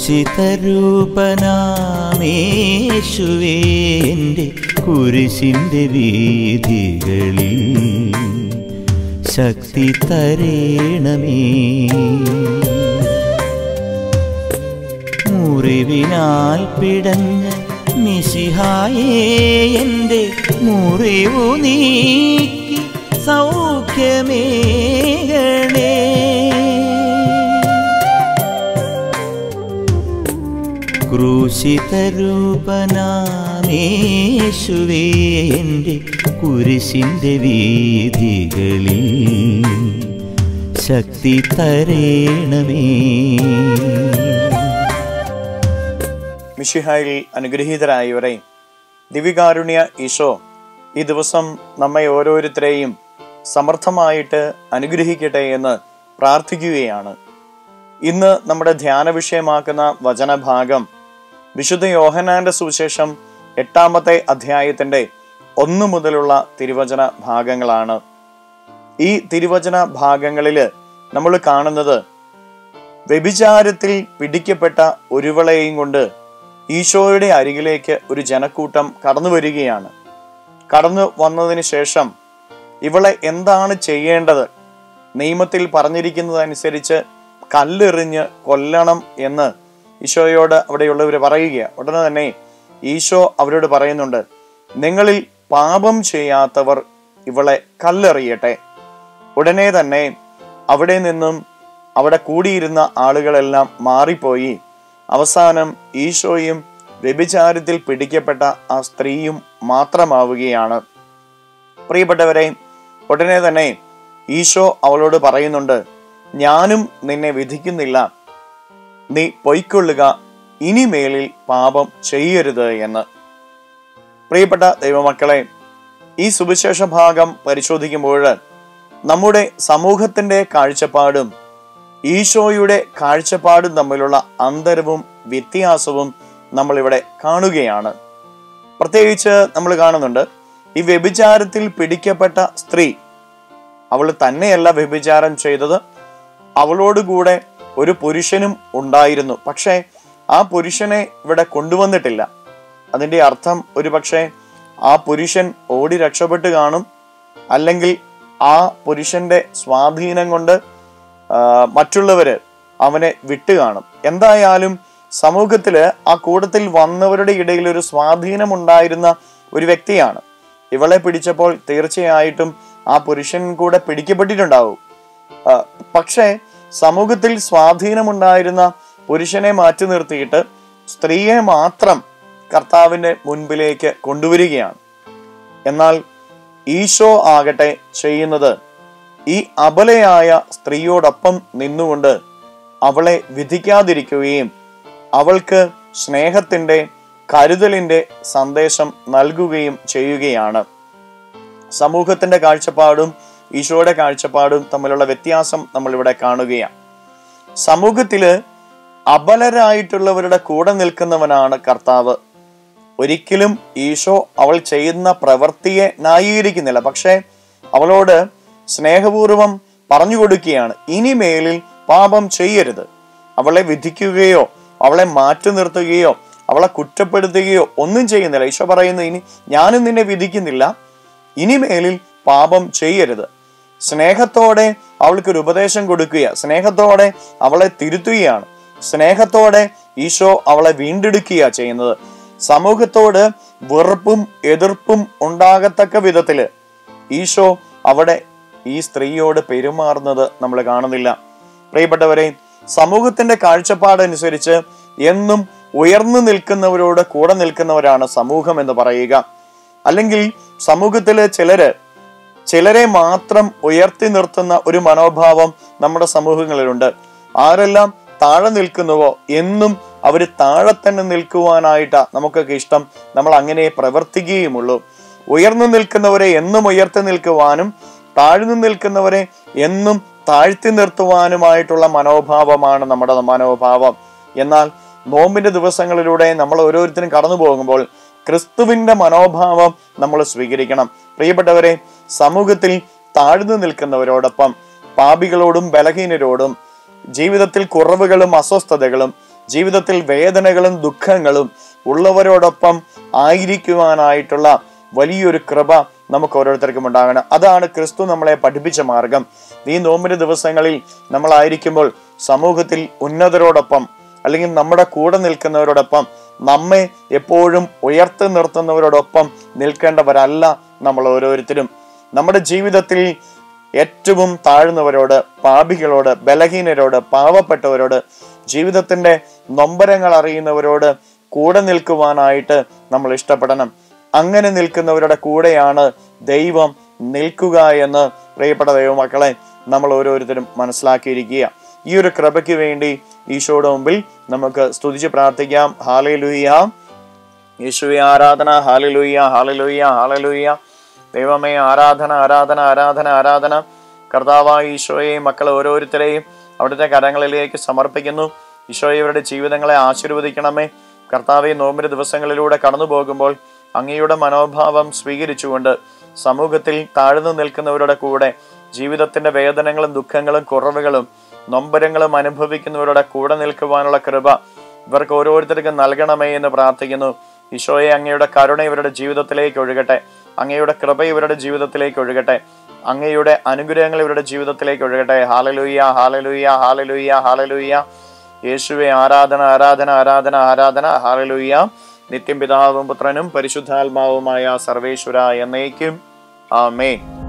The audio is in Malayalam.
ക്രൂശിതരൂപനാമേശുവേ എൻ്റെ കുരിശിൻ്റെ വീതികളിൽ ശക്തി തരേണമേ മുറിവിനാൽ പിടഞ്ഞ മിശിഹായേ എൻ്റെ മുറിവു നീക്കി സൗഖ്യമേകണേ ക്രൂശിതരൂപനാമേശുവേ എൻ്റെ കുരിശിൻ്റെ വീതികളിൽ ശക്തി തരേണമേ മിഷിഹായിൽ അനുഗ്രഹീതരായവരെ ദിവികാരുണ്യ ഈശോ ഈ ദിവസം നമ്മെ ഓരോരുത്തരെയും സമർത്ഥമായിട്ട് അനുഗ്രഹിക്കട്ടെ എന്ന് പ്രാർത്ഥിക്കുകയാണ് ഇന്ന് നമ്മുടെ ധ്യാന വിഷയമാക്കുന്ന വചനഭാഗം വിശുദ്ധ യോഹനാന്റെ സുവിശേഷം എട്ടാമത്തെ അധ്യായത്തിന്റെ ഒന്ന് മുതലുള്ള തിരുവചന ഭാഗങ്ങളാണ് ഈ തിരുവചന ഭാഗങ്ങളിൽ നമ്മൾ കാണുന്നത് വ്യഭിചാരത്തിൽ പിടിക്കപ്പെട്ട ഒരുവളെയും കൊണ്ട് ഈശോയുടെ അരികിലേക്ക് ഒരു ജനക്കൂട്ടം കടന്നു വരികയാണ് കടന്നു വന്നതിന് ശേഷം ഇവളെ എന്താണ് ചെയ്യേണ്ടത് നിയമത്തിൽ പറഞ്ഞിരിക്കുന്നതനുസരിച്ച് കല്ലെറിഞ്ഞ് കൊല്ലണം എന്ന് ഈശോയോട് അവിടെയുള്ളവർ പറയുക ഉടനെ തന്നെ ഈശോ അവരോട് പറയുന്നുണ്ട് നിങ്ങളിൽ പാപം ചെയ്യാത്തവർ ഇവളെ കല്ലെറിയട്ടെ ഉടനെ തന്നെ അവിടെ നിന്നും അവിടെ കൂടിയിരുന്ന ആളുകളെല്ലാം മാറിപ്പോയി അവസാനം ഈശോയും വ്യഭിചാരത്തിൽ പിടിക്കപ്പെട്ട ആ സ്ത്രീയും മാത്രമാവുകയാണ് പ്രിയപ്പെട്ടവരെ ഉടനെ തന്നെ ഈശോ അവളോട് പറയുന്നുണ്ട് ഞാനും നിന്നെ വിധിക്കുന്നില്ല നീ പൊയ്ക്കൊള്ളുക ഇനിമേലിൽ പാപം ചെയ്യരുത് എന്ന് പ്രിയപ്പെട്ട ദൈവമക്കളെ ഈ സുവിശേഷ ഭാഗം പരിശോധിക്കുമ്പോൾ നമ്മുടെ സമൂഹത്തിന്റെ കാഴ്ചപ്പാടും ഈശോയുടെ കാഴ്ചപ്പാടും തമ്മിലുള്ള അന്തരവും വ്യത്യാസവും നമ്മളിവിടെ കാണുകയാണ് പ്രത്യേകിച്ച് നമ്മൾ കാണുന്നുണ്ട് ഈ വ്യഭിചാരത്തിൽ പിടിക്കപ്പെട്ട സ്ത്രീ അവൾ തന്നെയല്ല വ്യഭിചാരം ചെയ്തത് അവളോടുകൂടെ ഒരു പുരുഷനും ഉണ്ടായിരുന്നു പക്ഷേ ആ പുരുഷനെ ഇവിടെ കൊണ്ടുവന്നിട്ടില്ല അതിന്റെ അർത്ഥം ഒരു പക്ഷേ ആ പുരുഷൻ ഓടി രക്ഷപ്പെട്ട് കാണും അല്ലെങ്കിൽ ആ പുരുഷന്റെ സ്വാധീനം കൊണ്ട് ആ, മറ്റുള്ളവര് അവനെ വിട്ടു കാണും എന്തായാലും സമൂഹത്തില് ആ കൂട്ടത്തിൽ വന്നവരുടെ ഇടയിൽ ഒരു സ്വാധീനം ഉണ്ടായിരുന്ന ഒരു വ്യക്തിയാണ് ഇവളെ പിടിച്ചപ്പോൾ തീർച്ചയായിട്ടും ആ പുരുഷൻ കൂടെ പിടിക്കപ്പെട്ടിട്ടുണ്ടാവും ആ, പക്ഷേ സമൂഹത്തിൽ സ്വാധീനമുണ്ടായിരുന്ന പുരുഷനെ മാറ്റി നിർത്തിയിട്ട് സ്ത്രീയെ മാത്രം കർത്താവിന്റെ മുൻപിലേക്ക് കൊണ്ടുവരികയാണ് എന്നാൽ ഈശോ ആകട്ടെ ചെയ്യുന്നത് ഈ അബലയായ സ്ത്രീയോടൊപ്പം നിന്നുകൊണ്ട് അവളെ വിധിക്കാതിരിക്കുകയും അവൾക്ക് സ്നേഹത്തിന്റെ കരുതലിന്റെ സന്ദേശം നൽകുകയും ചെയ്യുകയാണ് സമൂഹത്തിന്റെ കാഴ്ചപ്പാടും ഈശോയുടെ കാഴ്ചപ്പാടും തമ്മിലുള്ള വ്യത്യാസം നമ്മൾ ഇവിടെ കാണുകയാണ് സമൂഹത്തില് അബലരായിട്ടുള്ളവരുടെ കൂടെ നിൽക്കുന്നവനാണ് കർത്താവ് ഒരിക്കലും ഈശോ അവൾ ചെയ്യുന്ന പ്രവൃത്തിയെ ന്യായീകരിക്കുന്നില്ല പക്ഷേ അവളോട് സ്നേഹപൂർവം പറഞ്ഞു കൊടുക്കുകയാണ് ഇനിമേലിൽ പാപം ചെയ്യരുത് അവളെ വിധിക്കുകയോ അവളെ മാറ്റി നിർത്തുകയോ അവളെ കുറ്റപ്പെടുത്തുകയോ ഒന്നും ചെയ്യുന്നില്ല ഈശോ പറയുന്നു ഇനി ഞാനും നിന്നെ വിധിക്കുന്നില്ല ഇനിമേലിൽ പാപം ചെയ്യരുത് സ്നേഹത്തോടെ അവൾക്കൊരു ഉപദേശം കൊടുക്കുക സ്നേഹത്തോടെ അവളെ തിരുത്തുകയാണ് സ്നേഹത്തോടെ ഈശോ അവളെ വീണ്ടെടുക്കുക ചെയ്യുന്നത് സമൂഹത്തോട് വെറുപ്പും എതിർപ്പും ഉണ്ടാകത്തക്ക വിധത്തില് ഈശോ അവിടെ ഈ സ്ത്രീയോട് പെരുമാറുന്നത് നമ്മൾ കാണുന്നില്ല പ്രിയപ്പെട്ടവരെ സമൂഹത്തിന്റെ കാഴ്ചപ്പാടനുസരിച്ച് എന്നും ഉയർന്നു നിൽക്കുന്നവരോട് കൂടെ നിൽക്കുന്നവരാണ് സമൂഹം എന്ന് പറയുക അല്ലെങ്കിൽ സമൂഹത്തിലെ ചിലര് ചിലരെ മാത്രം ഉയർത്തി നിർത്തുന്ന ഒരു മനോഭാവം നമ്മുടെ സമൂഹങ്ങളിലുണ്ട് ആരെല്ലാം താഴെ നിൽക്കുന്നുവോ എന്നും അവർ താഴെ തന്നെ നിൽക്കുവാനായിട്ടാ നമുക്കൊക്കെ ഇഷ്ടം നമ്മൾ അങ്ങനെ പ്രവർത്തിക്കുകയുമുള്ളൂ ഉയർന്നു നിൽക്കുന്നവരെ എന്നും ഉയർത്തി നിൽക്കുവാനും താഴ്ന്നു നിൽക്കുന്നവരെ എന്നും താഴ്ത്തി നിർത്തുവാനുമായിട്ടുള്ള മനോഭാവമാണ് നമ്മുടെ മനോഭാവം എന്നാൽ നോമ്പിന്റെ ദിവസങ്ങളിലൂടെ നമ്മൾ ഓരോരുത്തരും കടന്നു പോകുമ്പോൾ ക്രിസ്തുവിന്റെ മനോഭാവം നമ്മൾ സ്വീകരിക്കണം പ്രിയപ്പെട്ടവരെ സമൂഹത്തിൽ താഴ്ന്നു നിൽക്കുന്നവരോടൊപ്പം പാപികളോടും ബലഹീനരോടും ജീവിതത്തിൽ കുറവുകളും അസ്വസ്ഥതകളും ജീവിതത്തിൽ വേദനകളും ദുഃഖങ്ങളും ഉള്ളവരോടൊപ്പം ആയിരിക്കുവാനായിട്ടുള്ള വലിയൊരു കൃപ നമുക്ക് ഓരോരുത്തർക്കും ഉണ്ടാകണം അതാണ് ക്രിസ്തു നമ്മളെ പഠിപ്പിച്ച മാർഗം ഈ നോമ്പിന് ദിവസങ്ങളിൽ നമ്മളായിരിക്കുമ്പോൾ സമൂഹത്തിൽ ഉന്നതരോടൊപ്പം അല്ലെങ്കിൽ നമ്മുടെ കൂടെ നിൽക്കുന്നവരോടൊപ്പം നമ്മെ എപ്പോഴും ഉയർത്തി നിർത്തുന്നവരോടൊപ്പം നിൽക്കേണ്ടവരല്ല നമ്മൾ ഓരോരുത്തരും നമ്മുടെ ജീവിതത്തിൽ ഏറ്റവും താഴ്ന്നവരോട് പാപികളോട് ബലഹീനരോട് പാവപ്പെട്ടവരോട് ജീവിതത്തിന്റെ നൊമ്പരങ്ങൾ അറിയുന്നവരോട് കൂടെ നിൽക്കുവാനായിട്ട് നമ്മൾ ഇഷ്ടപ്പെടണം അങ്ങനെ നിൽക്കുന്നവരുടെ കൂടെയാണ് ദൈവം നിൽക്കുക എന്ന് പ്രിയപ്പെട്ട ദൈവമക്കളെ നമ്മൾ ഓരോരുത്തരും മനസ്സിലാക്കിയിരിക്കുക ഈ ഒരു കൃപയ്ക്ക് വേണ്ടി ഈശോയുടെ മുമ്പിൽ നമുക്ക് സ്തുതിച്ച് പ്രാർത്ഥിക്കാം ഹാലലുയ്യ യേശുവെ ആരാധന ഹാലലുയ്യ ഹാലലുയ്യ ഹാലലുയ്യ ദൈവമേ ആരാധന ആരാധന ആരാധന ആരാധന കർത്താവായ ഈശോയെയും മക്കൾ ഓരോരുത്തരെയും അവിടുത്തെ കരങ്ങളിലേക്ക് സമർപ്പിക്കുന്നു ഈശോയെ ഇവരുടെ ജീവിതങ്ങളെ ആശീർവദിക്കണമേ കർത്താവെ നോമ്പിന് ദിവസങ്ങളിലൂടെ കടന്നു പോകുമ്പോൾ അങ്ങയുടെ മനോഭാവം സ്വീകരിച്ചുകൊണ്ട് സമൂഹത്തിൽ താഴ്ന്നു നിൽക്കുന്നവരുടെ കൂടെ ജീവിതത്തിന്റെ വേദനകളും ദുഃഖങ്ങളും കുറവുകളും നൊമ്പരങ്ങളും അനുഭവിക്കുന്നവരുടെ കൂടെ നിൽക്കുവാനുള്ള കൃപ ഇവർക്ക് ഓരോരുത്തർക്കും നൽകണമേ എന്ന് പ്രാർത്ഥിക്കുന്നു ഈശോയെ അങ്ങയുടെ കരുണ ഇവരുടെ ജീവിതത്തിലേക്ക് ഒഴുകട്ടെ അങ്ങയുടെ കൃപ ഇവരുടെ ജീവിതത്തിലേക്ക് ഒഴുകട്ടെ അങ്ങയുടെ അനുഗ്രഹങ്ങൾ ഇവരുടെ ജീവിതത്തിലേക്ക് ഒഴുകട്ടെ ഹാലലുയ്യ ഹാലലുയ്യ ഹാലലുയ്യ ഹാലലുയ്യ യേശുവെ ആരാധന ആരാധന ആരാധന ആരാധന ഹാലലുയ്യ നിത്യം പിതാവും പുത്രനും പരിശുദ്ധാത്മാവുമായ സർവേശ്വര എന്നേക്കും ആമേ